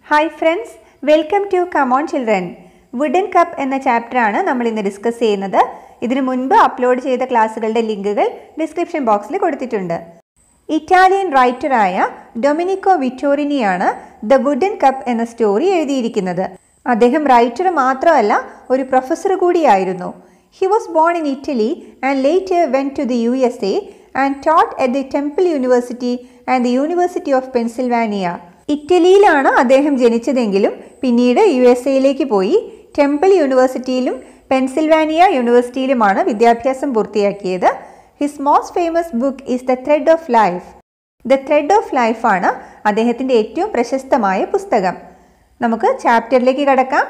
Hi friends welcome to come on children wooden cup എന്ന ചാപ്റ്ററാണ് നമ്മൾ ഇന്ന് ഡിസ്കസ് ചെയ്യുന്നത് ഇതിനു മുൻപ് അപ്ലോഡ് ചെയ്ത ക്ലാസ്സുകളുടെ ലിങ്കുകൾ ഡിസ്ക്രിപ്ഷൻ ബോക്സിൽ കൊടുത്തിട്ടുണ്ട് ഇറ്റാലിയൻ റൈറ്ററായ ഡൊമിനിക്കോ വിറ്റോറിനിയാണ് ദ വുഡൻ കപ്പ് എന്ന സ്റ്റോറി എഴുതിയിരിക്കുന്നത് അദ്ദേഹം റൈറ്റർ മാത്രമല്ല ഒരു പ്രൊഫസർ കൂടിയായിരുന്നു he was born in Italy and later went to the U S A and taught at the Temple University and the University of Pennsylvania ഇറ്റലിയിലാണ് അദ്ദേഹം ജനിച്ചതെങ്കിലും പിന്നീട് യു എസ് എയിലേക്ക് പോയി ടെമ്പിൾ യൂണിവേഴ്സിറ്റിയിലും പെൻസിൽവാനിയ യൂണിവേഴ്സിറ്റിയിലുമാണ് വിദ്യാഭ്യാസം പൂർത്തിയാക്കിയത് his most famous book is the thread of life the thread of life ആണ് അദ്ദേഹത്തിൻ്റെ ഏറ്റവും പ്രശസ്തമായ പുസ്തകം നമുക്ക് ചാപ്റ്ററിലേക്ക് കടക്കാം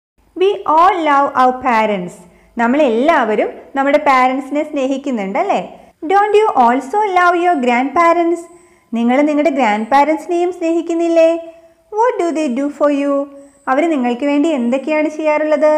we all love our parents നമ്മളെല്ലാവരും നമ്മുടെ പാരൻസിനെ സ്നേഹിക്കുന്നുണ്ട് അല്ലേ don't you also love your grandparents നിങ്ങൾ നിങ്ങളുടെ ഗ്രാൻഡ് പാരൻസിനെയും സ്നേഹിക്കുന്നില്ലേ what do they do for you അവർ നിങ്ങൾക്ക് വേണ്ടി എന്തൊക്കെയാണ് ചെയ്യാറുള്ളത്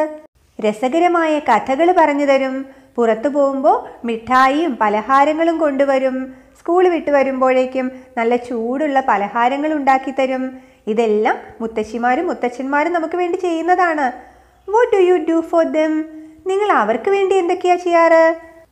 രസകരമായ കഥകൾ പറഞ്ഞു തരും പുറത്തു പോകുമ്പോൾ മിഠായിയും പലഹാരങ്ങളും കൊണ്ടുവരും സ്കൂൾ വിട്ട് വരുമ്പോഴേക്കും നല്ല ചൂടുള്ള പലഹാരങ്ങൾ ഉണ്ടാക്കി തരും ഇതെല്ലാം മുത്തശ്ശിമാരും മുത്തച്ഛന്മാരും നമുക്ക് വേണ്ടി ചെയ്യുന്നതാണ് what do you do for them നിങ്ങൾ അവർക്ക് വേണ്ടി എന്തൊക്കെയാ ചെയ്യാറ്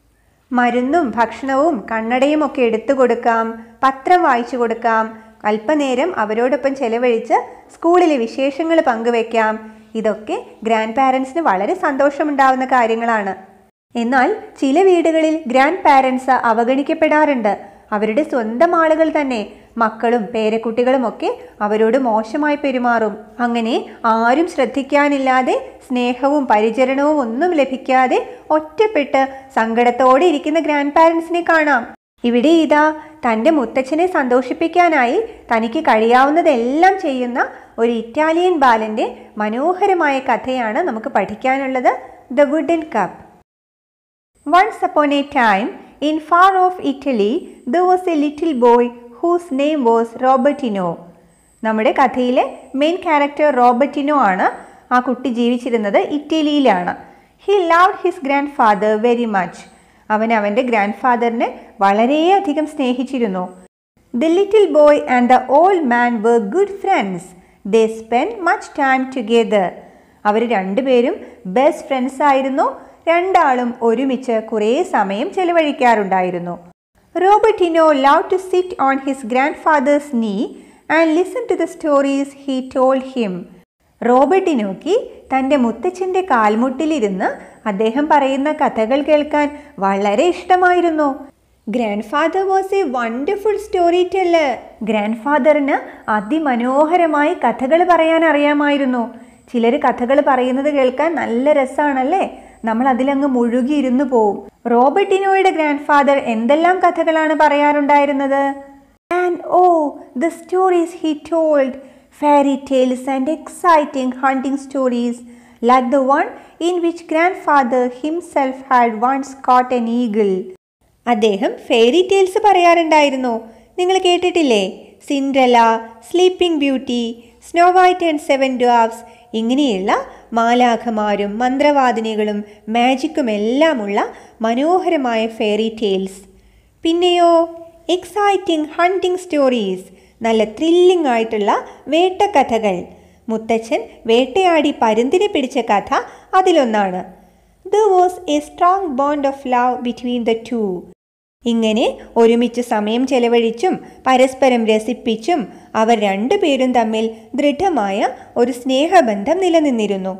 മരുന്നും ഭക്ഷണവും കണ്ണടയും ഒക്കെ എടുത്തു കൊടുക്കാം പത്രം വായിച്ചു കൊടുക്കാം അല്പനേരം അവരോടൊപ്പം ചെലവഴിച്ച് സ്കൂളിലെ വിശേഷങ്ങൾ പങ്കുവെക്കാം ഇതൊക്കെ ഗ്രാൻഡ് പാരൻസിന് വളരെ സന്തോഷമുണ്ടാവുന്ന കാര്യങ്ങളാണ് എന്നാൽ ചില വീടുകളിൽ ഗ്രാൻഡ് പാരൻസ് അവഗണിക്കപ്പെടാറുണ്ട് അവരുടെ സ്വന്തം ആളുകൾ തന്നെ മക്കളും പേരക്കുട്ടികളും ഒക്കെ അവരോട് മോശമായി പെരുമാറും അങ്ങനെ ആരും ശ്രദ്ധിക്കാനില്ലാതെ സ്നേഹവും പരിചരണവും ഒന്നും ലഭിക്കാതെ ഒറ്റപ്പെട്ട് സങ്കടത്തോടെ ഇരിക്കുന്ന ഗ്രാൻഡ് പാരൻസിനെ കാണാം ഇവിടെ ഇതാ തൻ്റെ മുത്തച്ഛനെ സന്തോഷിപ്പിക്കാനായി തനിക്ക് കഴിയാവുന്നതെല്ലാം ചെയ്യുന്ന ഒരു ഇറ്റാലിയൻ ബാലൻ്റെ മനോഹരമായ കഥയാണ് നമുക്ക് പഠിക്കാനുള്ളത് the wooden cup once upon a time in far off Italy there was a little boy whose name was Robertino നമ്മുടെ കഥയിലെ മെയിൻ ക്യാരക്ടർ റോബർട്ടിനോ ആണ് ആ കുട്ടി ജീവിച്ചിരുന്നത് ഇറ്റലിയിലാണ് he love his grandfather very much അവൻ അവൻ്റെ ഗ്രാൻഡ് ഫാദറിനെ വളരെയധികം സ്നേഹിച്ചിരുന്നു the little boy and the old man were good friends they spend much time together അവർ രണ്ടുപേരും ബെസ്റ്റ് ഫ്രണ്ട്സ് ആയിരുന്നു രണ്ടാളും ഒരുമിച്ച് കുറേ സമയം ചെലവഴിക്കാറുണ്ടായിരുന്നു Robertino love to sit on his grandfather's knee and listen to the stories he told him റോബർട്ടിനോക്ക് തൻ്റെ മുത്തച്ഛൻ്റെ കാൽമുട്ടിലിരുന്ന് അദ്ദേഹം പറയുന്ന കഥകൾ കേൾക്കാൻ വളരെ ഇഷ്ടമായിരുന്നു grandfather was a wonderful storyteller ഗ്രാൻഡ് ഫാദറിന് അതിമനോഹരമായി കഥകൾ പറയാൻ അറിയാമായിരുന്നു ചിലർ കഥകൾ പറയുന്നത് കേൾക്കാൻ നല്ല രസമാണല്ലേ നമ്മൾ അതിലങ്ങ് മുഴുകിയിരുന്നു പോവും റോബർട്ടിനോയുടെ ഗ്രാൻഡ് ഫാദർ എന്തെല്ലാം കഥകളാണ് പറയാറുണ്ടായിരുന്നത് and oh the stories he told fairy tales and exciting hunting stories like the one in which grandfather himself had once caught an eagle അദ്ദേഹം ഫെയറി ടെയിൽസ് പറയാറുണ്ടായിരുന്നു നിങ്ങൾ കേട്ടിട്ടില്ലേ Cinderella sleeping beauty snow white and seven dwarfs ഇങ്ങനെയുള്ള മാലാഖമാരും മന്ത്രവാദിനികളും മാജിക്കും എല്ലാമുള്ള മനോഹരമായ ഫെയറി ടെയിൽസ് പിന്നെയോ എക്സൈറ്റിംഗ് ഹണ്ടിങ് സ്റ്റോറീസ് നല്ല ത്രില്ലിംഗ് ആയിട്ടുള്ള വേട്ടക്കഥകൾ മുത്തച്ഛൻ വേട്ടയാടി പരുന്തിനെ പിടിച്ച കഥ അതിലൊന്നാണ് there was a strong bond of love between the two ഇങ്ങനെ ഒരുമിച്ച് സമയം ചെലവഴിച്ചും പരസ്പരം രസിപ്പിച്ചും അവർ രണ്ടുപേരും തമ്മിൽ ദൃഢമായ ഒരു സ്നേഹബന്ധം നിലനിന്നിരുന്നു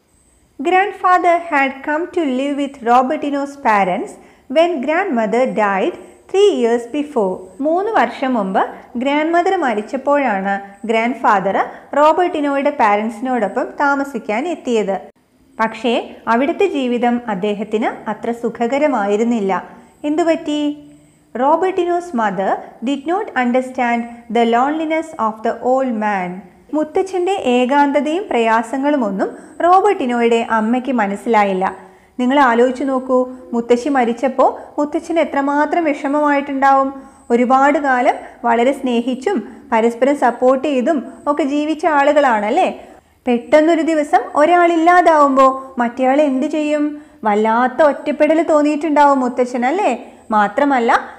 grandfather had come to live with Robertino's parents when grandmother died three years before മൂന്ന് വർഷം മുമ്പ് ഗ്രാൻഡ് മദർ മരിച്ചപ്പോഴാണ് ഗ്രാൻഡ് ഫാദർ റോബർട്ടിനോയുടെ പാരൻസിനോടൊപ്പം താമസിക്കാൻ എത്തിയത് പക്ഷേ അവിടുത്തെ ജീവിതം അദ്ദേഹത്തിന് അത്ര സുഖകരമായിരുന്നില്ല എന്തുപറ്റി Robertino's mother did not understand the loneliness of the old man മുത്തച്ഛൻ്റെ ഏകാന്തതയും പ്രയാസങ്ങളുമൊന്നും റോബർട്ടിനോയുടെ അമ്മയ്ക്ക് മനസ്സിലായില്ല നിങ്ങൾ ആലോചിച്ച് നോക്കൂ മുത്തശ്ശി മരിച്ചപ്പോൾ മുത്തച്ഛന് എത്രമാത്രം വിഷമമായിട്ടുണ്ടാവും ഒരുപാട് കാലം വളരെ സ്നേഹിച്ചും പരസ്പരം സപ്പോർട്ട് ചെയ്തും ഒക്കെ ജീവിച്ച ആളുകളാണല്ലേ പെട്ടെന്നൊരു ദിവസം ഒരാളില്ലാതാവുമ്പോൾ മറ്റേയാൾ എന്ത് ചെയ്യും വല്ലാത്ത ഒറ്റപ്പെടൽ തോന്നിയിട്ടുണ്ടാവും മുത്തച്ഛൻ അല്ലേ മാത്രമല്ല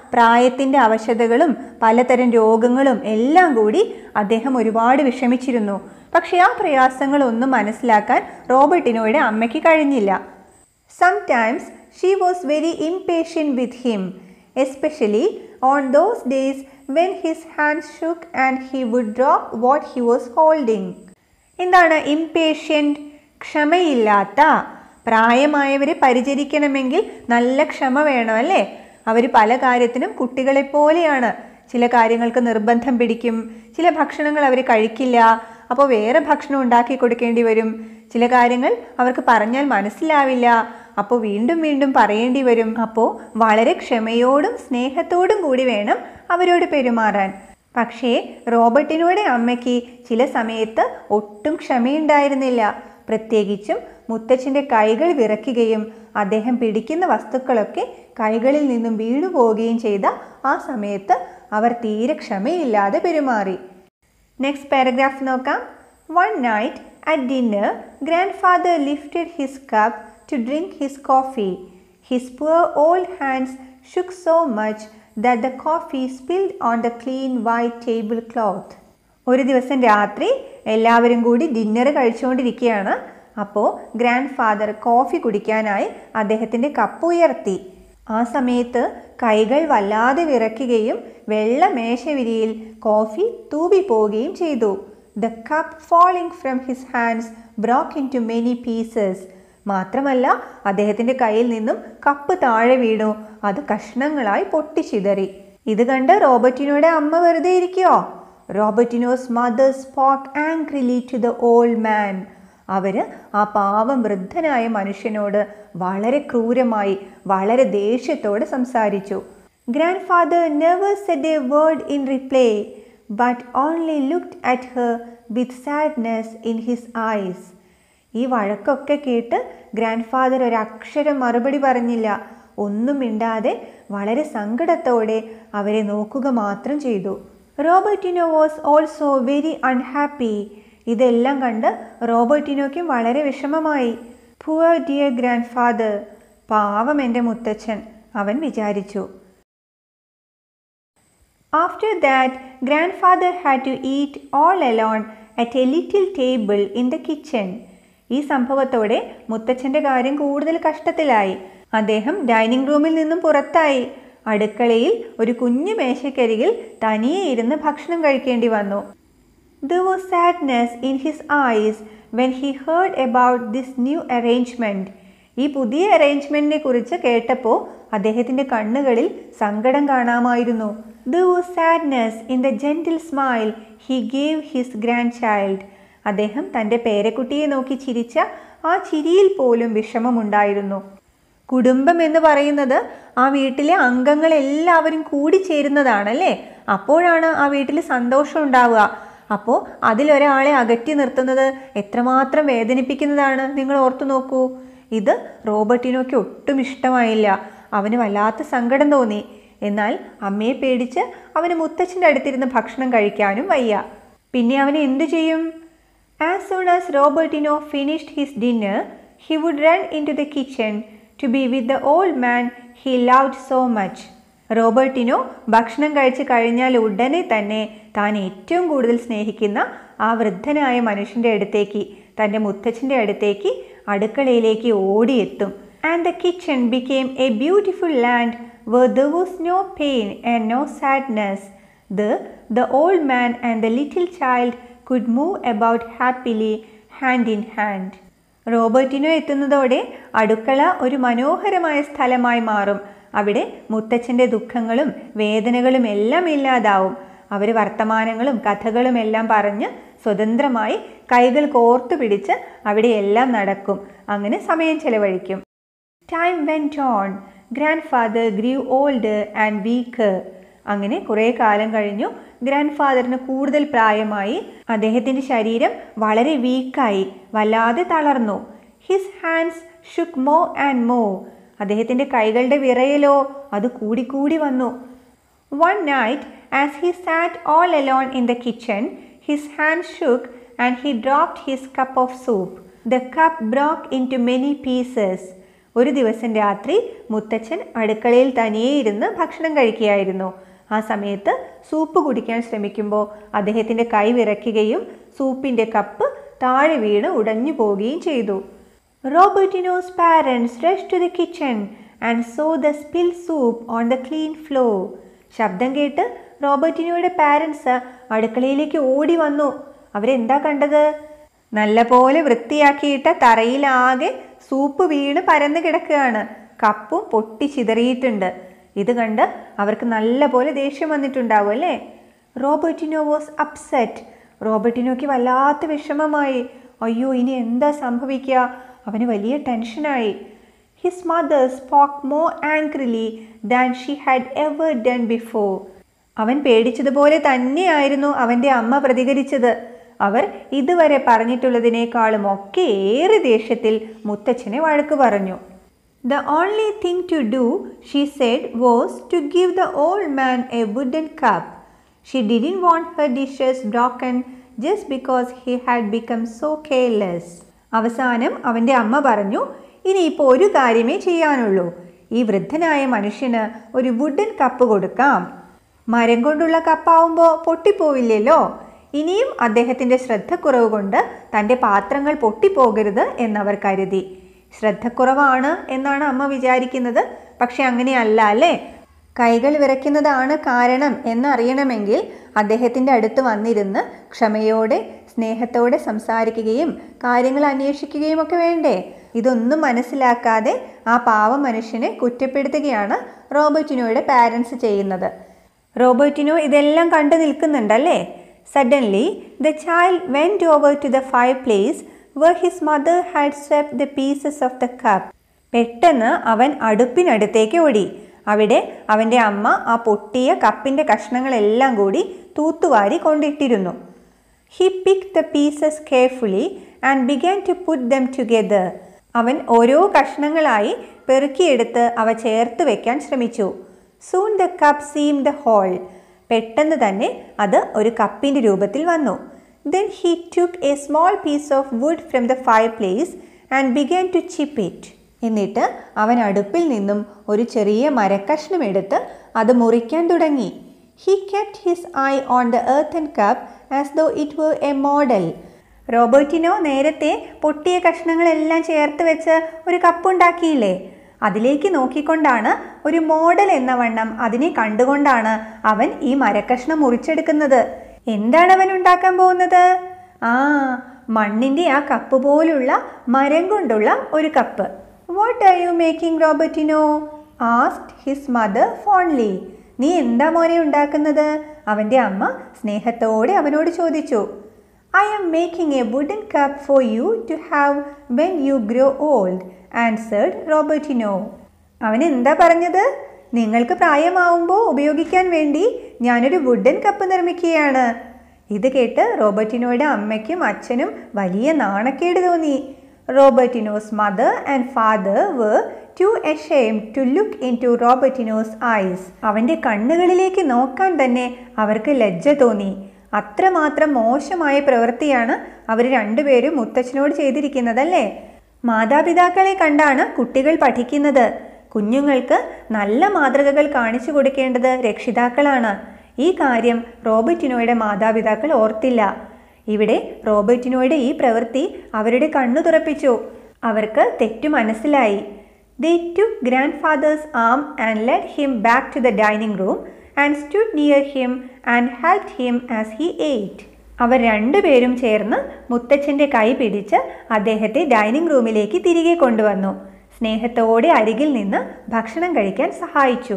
പ്രായത്തിൻ്റെ അവശതകളും പലതരം രോഗങ്ങളും എല്ലാം കൂടി അദ്ദേഹം ഒരുപാട് വിഷമിച്ചിരുന്നു പക്ഷേ ആ പ്രയാസങ്ങളൊന്നും മനസ്സിലാക്കാൻ റോബർട്ടിനോയുടെ അമ്മയ്ക്ക് കഴിഞ്ഞില്ല Sometimes she was very impatient with him, especially on those days when his hands shook and he would drop what he was holding. എന്താണ് ഇംപേഷ്യൻ്റ് ക്ഷമയില്ലാത്ത പ്രായമായവരെ പരിചരിക്കണമെങ്കിൽ നല്ല ക്ഷമ വേണം അല്ലേ അവർ പല കാര്യത്തിനും കുട്ടികളെ പോലെയാണ് ചില കാര്യങ്ങൾക്ക് നിർബന്ധം പിടിക്കും ചില ഭക്ഷണങ്ങൾ അവർ കഴിക്കില്ല അപ്പോൾ വേറെ ഭക്ഷണം ഉണ്ടാക്കി കൊടുക്കേണ്ടി വരും ചില കാര്യങ്ങൾ അവർക്ക് പറഞ്ഞാൽ മനസ്സിലാവില്ല അപ്പോൾ വീണ്ടും വീണ്ടും പറയേണ്ടി വരും അപ്പോൾ വളരെ ക്ഷമയോടും സ്നേഹത്തോടും കൂടി വേണം അവരോട് പെരുമാറാൻ പക്ഷേ റോബർട്ടിനോടെ അമ്മയ്ക്ക് ചില സമയത്ത് ഒട്ടും ക്ഷമയുണ്ടായിരുന്നില്ല പ്രത്യേകിച്ചും മുത്തച്ഛൻ്റെ കൈകൾ വിറയ്ക്കുകയും അദ്ദേഹം പിടിക്കുന്ന വസ്തുക്കളൊക്കെ കൈകളിൽ നിന്നും വീണു പോവുകയും ചെയ്ത ആ സമയത്ത് അവർ തീരെ ക്ഷമയില്ലാതെ പെരുമാറി നെക്സ്റ്റ് പാരഗ്രാഫ് നോക്കാം one night at dinner grandfather lifted his cup to drink his coffee his poor old hands shook so much that the coffee spilled on the clean white tablecloth ഒരു ദിവസം രാത്രി എല്ലാവരും കൂടി dinner കഴിച്ചുകൊണ്ടിരിക്കുകയാണ് അപ്പോൾ grand father coffee കുടിക്കാനായി അദ്ദേഹത്തിൻ്റെ cup ഉയർത്തി ആ സമയത്ത് കൈകൾ വല്ലാതെ വിറയ്ക്കുകയും വെള്ള മേശവിരിയിൽ കോഫി തൂവിപ്പോവുകയും ചെയ്തു the cup falling from his hands broke into many pieces മാത്രമല്ല അദ്ദേഹത്തിൻ്റെ കയ്യിൽ നിന്നും കപ്പ് താഴെ വീണു അത് കഷ്ണങ്ങളായി പൊട്ടിച്ചിതറി ഇത് കണ്ട് റോബർട്ടിനോയുടെ അമ്മ വെറുതെ ഇരിക്കുമോ Robertino's mother spoke angrily to the old man അവര് ആ പാവം വൃദ്ധനായ മനുഷ്യനോട് വളരെ ക്രൂരമായി വളരെ ദേഷ്യത്തോടെ സംസാരിച്ചു grandfather never said a word in reply but only looked at her with sadness in his eyes ഈ വഴക്കൊക്കെ കേട്ട് ഗ്രാൻഡ് ഫാദർ ഒരക്ഷരം മറുപടി പറഞ്ഞില്ല ഒന്നും മിണ്ടാതെ വളരെ സങ്കടത്തോടെ അവരെ നോക്കുക മാത്രം ചെയ്തു Robertino was also very unhappy ഇതെല്ലാം കണ്ട് റോബർട്ടിനോയ്ക്കും വളരെ വിഷമമായി പുവർ ഡിയർ ഗ്രാൻഡ് ഫാദർ പാവം എൻ്റെ മുത്തച്ഛൻ അവൻ വിചാരിച്ചു after that grandfather had to eat all alone at a little table in the kitchen ഈ സംഭവത്തോടെ മുത്തച്ഛൻ്റെ കാര്യം കൂടുതൽ കഷ്ടത്തിലായി അദ്ദേഹം ഡൈനിങ് റൂമിൽ നിന്നും പുറത്തായി അടുക്കളയിൽ ഒരു കുഞ്ഞു മേശക്കരികിൽ തനിയെ ഇരുന്ന് ഭക്ഷണം കഴിക്കേണ്ടി വന്നു There was sadness in his eyes when he heard about this new arrangement. ഈ പുതിയ അറേഞ്ച്മെൻറ്റിനെ കുറിച്ച് കേട്ടപ്പോൾ അദ്ദേഹത്തിൻ്റെ കണ്ണുകളിൽ സങ്കടം കാണാമായിരുന്നു there was sadness in the gentle smile he gave his grandchild അദ്ദേഹം തൻ്റെ പേരക്കുട്ടിയെ നോക്കി ചിരിച്ച ആ ചിരിയിൽ പോലും വിഷമമുണ്ടായിരുന്നു കുടുംബം എന്ന് പറയുന്നത് ആ വീട്ടിലെ അംഗങ്ങൾ എല്ലാവരും കൂടി ചേരുന്നതാണല്ലേ അപ്പോഴാണ് ആ വീട്ടിൽ സന്തോഷം ഉണ്ടാവുക അപ്പോൾ അതിലൊരാളെ അകറ്റി നിർത്തുന്നത് എത്രമാത്രം വേദനിപ്പിക്കുന്നതാണ് നിങ്ങൾ ഓർത്തു നോക്കൂ ഇത് റോബർട്ടിനോയ്ക്ക് ഒട്ടും ഇഷ്ടമായില്ല അവന് വല്ലാത്ത സങ്കടം തോന്നി എന്നാൽ അമ്മയെ പേടിച്ച് അവന് മുത്തച്ഛൻ്റെ അടുത്തിരുന്ന് ഭക്ഷണം കഴിക്കാനും വയ്യ പിന്നെ അവൻ എന്തു ചെയ്യും as soon as Robertino finished his dinner he would run into the kitchen to be with the old man he loved so much Robertino ഭക്ഷണം കഴിച്ച് കഴിഞ്ഞാൽ ഉടനെ തന്നെ താൻ ഏറ്റവും കൂടുതൽ സ്നേഹിക്കുന്ന ആ വൃദ്ധനായ മനുഷ്യൻ്റെ അടുത്തേക്ക് തൻ്റെ മുത്തച്ഛൻ്റെ അടുത്തേക്ക് അടുക്കളയിലേക്ക് ഓടിയെത്തും and the kitchen became a beautiful land where there was no pain and no sadness. The, the old man and the little child could move about happily hand in hand. Robertino എത്തുന്നതോടെ അടുക്കള ഒരു മനോഹരമായ സ്ഥലമായി മാറും അവിടെ മുത്തച്ഛൻ്റെ ദുഃഖങ്ങളും വേദനകളും എല്ലാം ഇല്ലാതാവും അവർ വർത്തമാനങ്ങളും കഥകളും എല്ലാം പറഞ്ഞ് സ്വതന്ത്രമായി കൈകൾ കോർത്തു പിടിച്ച് അവിടെ എല്ലാം നടക്കും അങ്ങനെ സമയം ചെലവഴിക്കും time went on grandfather grew old and weak അങ്ങനെ കുറേ കാലം കഴിഞ്ഞു ഗ്രാൻഡ് ഫാദറിന് കൂടുതൽ പ്രായമായി അദ്ദേഹത്തിൻ്റെ ശരീരം വളരെ വീക്കായി വല്ലാതെ തളർന്നു his hands shook more and more അദ്ദേഹത്തിൻ്റെ കൈകളുടെ വിറയലോ അത് കൂടിക്കൂടി വന്നു one night as he sat all alone in the kitchen his hand shook and he dropped his cup of soup the cup broke into many pieces ഒരു ദിവസം രാത്രി മുത്തച്ഛൻ അടുക്കളയിൽ തനിയെ ഇരുന്ന് ഭക്ഷണം കഴിക്കുകയായിരുന്നു ആ സമയത്ത് സൂപ്പ് കുടിക്കാൻ ശ്രമിക്കുമ്പോൾ അദ്ദേഹത്തിൻ്റെ കൈ വിറയ്ക്കുകയും സൂപ്പിൻ്റെ കപ്പ് താഴെ വീണ് ഉടഞ്ഞു പോവുകയും ചെയ്തു Robertino's parents rush to the kitchen and saw the spill soup on the clean floor ശബ്ദം കേട്ട് റോബർട്ടിനോയുടെ പാരൻസ് അടുക്കളയിലേക്ക് ഓടി വന്നു അവരെന്താ കണ്ടത് നല്ലപോലെ വൃത്തിയാക്കിയിട്ട തറയിലാകെ സൂപ്പ് വീണ് പരന്നു കിടക്കുകയാണ് കപ്പും പൊട്ടി ചിതറിയിട്ടുണ്ട് ഇത് കണ്ട് അവർക്ക് നല്ലപോലെ ദേഷ്യം വന്നിട്ടുണ്ടാവും അല്ലേ റോബർട്ടിനോ വാസ് അപ്സെറ്റ് റോബർട്ടിനോയ്ക്ക് വല്ലാത്ത വിഷമമായി അയ്യോ ഇനി എന്താ സംഭവിക്കുക അവന് വലിയ ടെൻഷനായി his mother spoke more angrily than she had ever done before അവൻ പേടിച്ചതുപോലെ തന്നെയായിരുന്നു അവൻ്റെ അമ്മ പ്രതികരിച്ചത് അവർ ഇതുവരെ പറഞ്ഞിട്ടുള്ളതിനേക്കാളും ഒക്കെ ഏറെ ദേഷ്യത്തിൽ മുത്തച്ഛനെ വഴക്ക് പറഞ്ഞു the only thing to do she said was to give the old man a wooden cup she didn't want her dishes broken just because he had become so careless അവസാനം അവൻ്റെ അമ്മ പറഞ്ഞു ഇനിയിപ്പോൾ ഒരു കാര്യമേ ചെയ്യാനുള്ളൂ ഈ വൃദ്ധനായ മനുഷ്യന് ഒരു വുഡൻ കപ്പ് കൊടുക്കാം മരം കൊണ്ടുള്ള കപ്പാവുമ്പോൾ പൊട്ടിപ്പോവില്ലല്ലോ ഇനിയും അദ്ദേഹത്തിൻ്റെ ശ്രദ്ധക്കുറവ് കൊണ്ട് തൻ്റെ പാത്രങ്ങൾ പൊട്ടിപ്പോകരുത് എന്നവർ കരുതി ശ്രദ്ധക്കുറവാണ് എന്നാണ് അമ്മ വിചാരിക്കുന്നത് പക്ഷെ അങ്ങനെയല്ല അല്ലേ കൈകൾ വിറയ്ക്കുന്നതാണ് കാരണം എന്നറിയണമെങ്കിൽ അദ്ദേഹത്തിൻ്റെ അടുത്ത് വന്നിരുന്ന് ക്ഷമയോടെ സ്നേഹത്തോടെ സംസാരിക്കുകയും കാര്യങ്ങൾ അന്വേഷിക്കുകയും ഒക്കെ വേണ്ടേ ഇതൊന്നും മനസ്സിലാക്കാതെ ആ പാവ മനുഷ്യനെ കുറ്റപ്പെടുത്തുകയാണ് റോബർട്ടിനോയുടെ പാരൻസ് ചെയ്യുന്നത് റോബർട്ടിനോ ഇതെല്ലാം കണ്ടു നിൽക്കുന്നുണ്ടല്ലേ suddenly the child went over to the fireplace where his mother had swept the pieces of the cup പെട്ടെന്ന് അവൻ അടുപ്പിനടുത്തേക്ക് ഓടി അവിടെ അവൻ്റെ അമ്മ ആ പൊട്ടിയ കപ്പിൻ്റെ കഷ്ണങ്ങളെല്ലാം കൂടി തൂത്തുവാരി കൊണ്ടിട്ടിരുന്നു he pick the pieces carefully and began to put them together അവൻ ഓരോ കഷ്ണങ്ങളായി പെറുക്കിയെടുത്ത് അവ ചേർത്ത് വെക്കാൻ ശ്രമിച്ചു soon the cup seem the whole പെട്ടെന്ന് തന്നെ അത് ഒരു കപ്പിൻ്റെ രൂപത്തിൽ വന്നു then he took a small piece of wood from the fireplace and began to chip it എന്നിട്ട് അവൻ അടുപ്പിൽ നിന്നും ഒരു ചെറിയ മരക്കഷ്ണം എടുത്ത് അത് മുറിക്കാൻ തുടങ്ങി he kept his eye on the earth and cup as though it were a model Robertino നേരത്തെ പൊട്ടിയ കഷ്ണങ്ങളെല്ലാം ചേർത്ത് വെച്ച് ഒരു കപ്പുണ്ടാക്കിയില്ലേ അതിലേക്ക് നോക്കിക്കൊണ്ടാണ് ഒരു മോഡൽ എന്ന വണ്ണം അതിനെ കണ്ടുകൊണ്ടാണ് അവൻ ഈ മരക്കഷ്ണം മുറിച്ചെടുക്കുന്നത് എന്താണ് അവൻ ഉണ്ടാക്കാൻ പോകുന്നത് ആ മണ്ണിൻ്റെ ആ കപ്പ് പോലുള്ള മരം കൊണ്ടുള്ള ഒരു cup what are you making Robertino asked his mother fondly നീ എന്താ മോനെ ഉണ്ടാക്കുന്നത് അവൻ്റെ അമ്മ സ്നേഹത്തോടെ അവനോട് ചോദിച്ചു I am making a wooden cup for you to have when you grow old answered Robertino അവൻ എന്താ പറഞ്ഞത് നിങ്ങൾക്ക് പ്രായമാവുമ്പോൾ ഉപയോഗിക്കാൻ വേണ്ടി ഞാനൊരു വുഡൻ കപ്പ് നിർമ്മിക്കുകയാണ് ഇത് കേട്ട് റോബർട്ടിനോയുടെ അമ്മയ്ക്കും അച്ഛനും വലിയ നാണക്കേട് തോന്നി Robertino's mother and father were too ashamed to look into Robertino's eyes അവൻ്റെ കണ്ണുകളിലേക്ക് നോക്കാൻ തന്നെ അവർക്ക് ലജ്ജ തോന്നി അത്രമാത്രം മോശമായ പ്രവൃത്തിയാണ് അവർ രണ്ടുപേരും മുത്തച്ഛനോട് ചെയ്തിരിക്കുന്നതല്ലേ മാതാപിതാക്കളെ കണ്ടാണ് കുട്ടികൾ പഠിക്കുന്നത് കുഞ്ഞുങ്ങൾക്ക് നല്ല മാതൃകകൾ കാണിച്ചു കൊടുക്കേണ്ടത് രക്ഷിതാക്കളാണ് ഈ കാര്യം റോബർട്ടിനോയുടെ മാതാപിതാക്കൾ ഓർത്തില്ല ഇവിടെ റോബർട്ടിനോയുടെ ഈ പ്രവൃത്തി അവരുടെ കണ്ണു തുറപ്പിച്ചു അവർക്ക് തെറ്റു മനസ്സിലായി they took grandfather's arm and led him back to the dining room and stood near him and help him as he ate അവർ രണ്ടുപേരും ചേർന്ന് മുത്തച്ഛൻ്റെ കൈ പിടിച്ച് അദ്ദേഹത്തെ ഡൈനിങ് റൂമിലേക്ക് തിരികെ കൊണ്ടുവന്നു സ്നേഹത്തോടെ അരികിൽ നിന്ന് ഭക്ഷണം കഴിക്കാൻ സഹായിച്ചു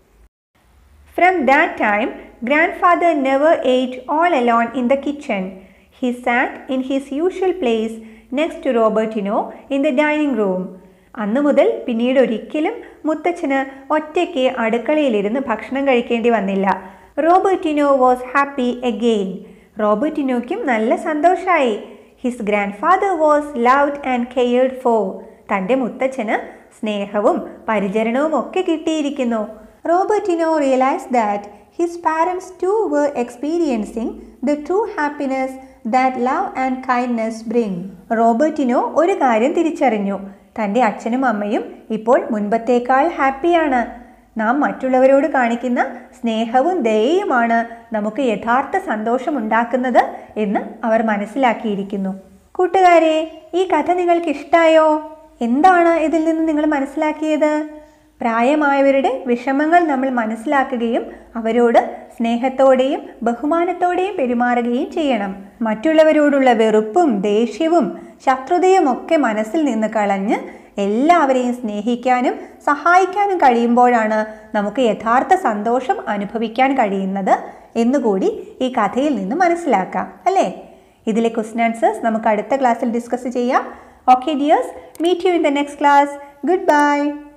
from that time grandfather never ate all alone in the kitchen he sat in his usual place next to Robertino in the dining room അന്നു മുതൽ പിന്നീട് ഒരിക്കലും മുത്തച്ഛന് ഒറ്റയ്ക്ക് അടുക്കളയിലിരുന്ന് ഭക്ഷണം കഴിക്കേണ്ടി വന്നില്ല റോബർട്ടിനോ വാസ് ഹാപ്പി അഗെയിൻ റോബർട്ടിനോയ്ക്കും നല്ല സന്തോഷമായി his grandfather was loved and cared for തൻ്റെ മുത്തച്ഛന് സ്നേഹവും പരിചരണവും ഒക്കെ കിട്ടിയിരിക്കുന്നു Robertino realise that his parents too were experiencing the true happiness that love and kindness bring Robertino ഒരു കാര്യം തിരിച്ചറിഞ്ഞു തൻ്റെ അച്ഛനും അമ്മയും ഇപ്പോൾ മുൻപത്തേക്കാൾ ഹാപ്പിയാണ് നാം മറ്റുള്ളവരോട് കാണിക്കുന്ന സ്നേഹവും ദയയുമാണ് നമുക്ക് യഥാർത്ഥ സന്തോഷമുണ്ടാക്കുന്നത് എന്ന് അവർ മനസ്സിലാക്കിയിരിക്കുന്നു കൂട്ടുകാരെ ഈ കഥ നിങ്ങൾക്ക് ഇഷ്ടായോ എന്താണ് ഇതിൽ നിന്ന് നിങ്ങൾ മനസ്സിലാക്കിയത് പ്രായമായവരുടെ വിഷമങ്ങൾ നമ്മൾ മനസ്സിലാക്കുകയും അവരോട് സ്നേഹത്തോടെയും ബഹുമാനത്തോടെയും പെരുമാറുകയും ചെയ്യണം മറ്റുള്ളവരോടുള്ള വെറുപ്പും ദേഷ്യവും ശത്രുതയും ഒക്കെ മനസ്സിൽ നിന്ന് കളഞ്ഞ് എല്ലാവരെയും സ്നേഹിക്കാനും സഹായിക്കാനും കഴിയുമ്പോഴാണ് നമുക്ക് യഥാർത്ഥ സന്തോഷം അനുഭവിക്കാൻ കഴിയുന്നത് എന്നുകൂടി ഈ കഥയിൽ നിന്ന് മനസ്സിലാക്കാം അല്ലേ ഇതിലെ ക്വസ്റ്റൻ ആൻസേഴ്സ് നമുക്ക് അടുത്ത ക്ലാസ്സിൽ ഡിസ്കസ് ചെയ്യാം okay dears meet you in the next class good bye